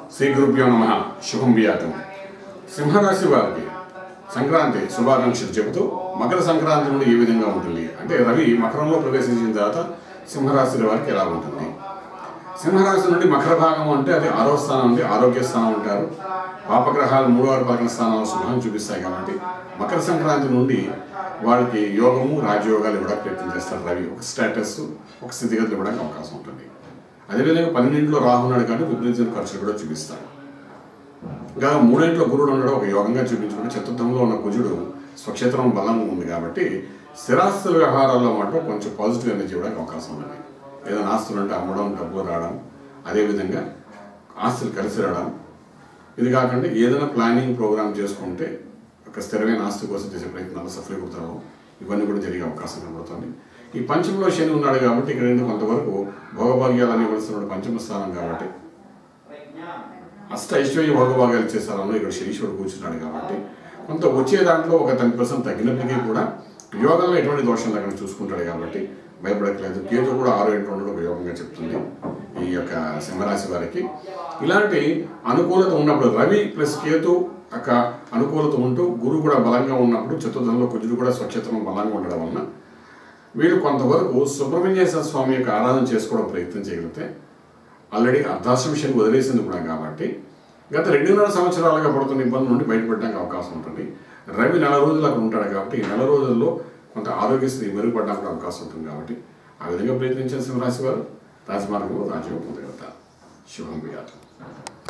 శ్రీ గురుభ్యో నమ శుభం బియాతం సింహరాశి వారికి సంక్రాంతి శుభాకాంక్షలు చెబుతూ మకర సంక్రాంతి నుండి ఈ విధంగా ఉంటుంది అంటే రవి మకరంలో ప్రవేశించిన తర్వాత సింహరాశి వారికి ఎలా ఉంటుంది సింహరాశి నుండి మకర భాగం అంటే అది ఆరో స్థానం నుండి ఆరోగ్య స్థానం అంటారు పాపగ్రహాలు మూడో ఆరు పదకొండు స్థానాల్లో శుభం చూపిస్తాయి కాబట్టి మకర సంక్రాంతి నుండి వాళ్ళకి యోగము రాజయోగాలు ఇవ్వడానికి ప్రయత్నం చేస్తారు రవి ఒక స్టేటస్ ఒక స్థితిగతులు ఇవ్వడానికి అవకాశం ఉంటుంది అదేవిధంగా పన్నెండింటిలో రాహున్నాడు కానీ విపరీత ఖర్చులు కూడా చూపిస్తాడు ఇంకా మూడింట్లో గురుడు ఉండడం ఒక యోగంగా చూపించుకుంటే చతుర్థంలో ఉన్న కుజుడు స్వక్షేత్రం బలంగా ఉంది కాబట్టి స్థిరాస్తుల వ్యవహారాల్లో మాత్రం కొంచెం పాజిటివ్ ఎనర్జీ ఇవ్వడానికి అవకాశం ఉంది ఏదైనా ఆస్తులు అంటే అమ్మడం డబ్బులు రావడం అదేవిధంగా ఆస్తులు కలిసి రావడం ఇది కాకుండా ఏదైనా ప్లానింగ్ ప్రోగ్రామ్ చేసుకుంటే ఒక స్థిరమైన ఆస్తి కోసం చేసే ప్రయత్నాలు సఫలీకృతం ఇవన్నీ కూడా జరిగే అవకాశం కనబడుతుంది ఈ పంచంలో శని ఉన్నాడు కాబట్టి ఇక్కడ ఏంటంటే కొంతవరకు భోగభాగ్యాలు ఇవ్వాల్సిన పంచమ స్థానం కాబట్టి అష్ట ఐశ్వర్య భోగభాగాలు ఇచ్చే స్థలంలో ఇక్కడ శనీశ్వరుడు కూర్చున్నాడు కాబట్టి కొంత వచ్చే దాంట్లో ఒక టెన్ పర్సెంట్ తగ్గినప్పటికీ కూడా యోగంలో ఎటువంటి దోషం లేకుండా చూసుకుంటాడు కాబట్టి భయపడట్లేదు కేతు కూడా ఆరు ఇంట్లో ఉండడం ఒక యోగంగా చెప్తుంది ఈ యొక్క సింహరాశి వారికి ఇలాంటి అనుకూలత ఉన్నప్పుడు రవి ప్లస్ కేతు యొక్క అనుకూలత ఉంటూ గురువు కూడా బలంగా ఉన్నప్పుడు చతుర్థంలో కుజుడు కూడా స్వచ్ఛతనం బలంగా ఉండడం వలన వీళ్ళు కొంతవరకు సుబ్రహ్మణ్యేశ్వర స్వామి యొక్క ఆరాధన చేసుకోవడం ప్రయత్నం చేయగలిగితే ఆల్రెడీ అర్ధాశ్రమ శని వదిలేసింది కూడా కాబట్టి గత రెండున్నర సంవత్సరాలుగా పడుతున్న ఇబ్బంది నుండి బయటపడడానికి అవకాశం ఉంటుంది రవి నెల రోజులు అక్కడ ఉంటాడు కాబట్టి ఈ నెల రోజుల్లో కొంత ఆరోగ్య స్థితి మెరుగుపడడానికి కూడా అవకాశం ఉంటుంది కాబట్టి ఆ విధంగా ప్రయత్నించిన సింహరాశి వారు రాజమార్గంలో రాజ్యం పొందగలుగుతారు శుభం వియాతం